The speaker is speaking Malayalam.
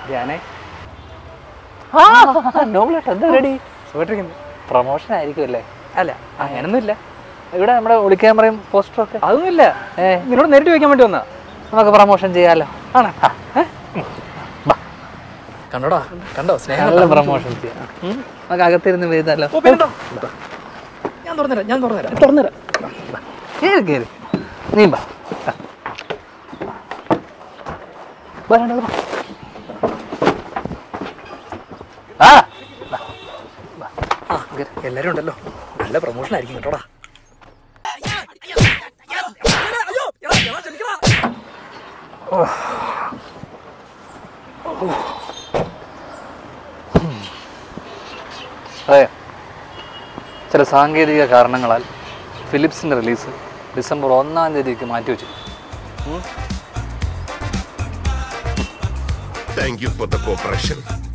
ഞാനേ നോബിളേട്ടോ എന്താ റെഡി സുഖമായിട്ടിരിക്കുന്നു പ്രൊമോഷൻ ആയിരിക്കും അല്ലേ അല്ല അങ്ങനൊന്നുമില്ല ഇവിടെ നമ്മുടെ ഒളിക്യാമറയും പോസ്റ്ററും ഒക്കെ അതൊന്നുമില്ല ഏ നിന്നോട് നേരിട്ട് ചോദിക്കാൻ വേണ്ടി വന്നാ നമുക്ക് പ്രൊമോഷൻ ചെയ്യാലോ ആണോ കണ്ടോടാ കണ്ടോ സ്നേഹം നല്ല പ്രൊമോഷൻ ചെയ്യാം ഉം? നമുക്ക് അകത്തിരുന്ന് ചെയ്താലോ ഓ, പിന്നെന്താ? ഞാൻ തുറന്നുതരാം ഞാൻ തുറന്നുതരാം തുറന്നുതരാം കേറി കേറി നീ ബാ ബാ, രണ്ട് ബാ. ആ ആ എല്ലാരും ഉണ്ടല്ലോ നല്ല പ്രൊമോഷൻ ആയിരിക്കും കേട്ടോടാ അതെ ചില സാങ്കേതിക കാരണങ്ങളാൽ ഫിലിപ്സിൻ്റെ റിലീസ് ഡിസംബർ ഒന്നാം തീയതിക്ക് മാറ്റിവെച്ചു Thank you for the cooperation.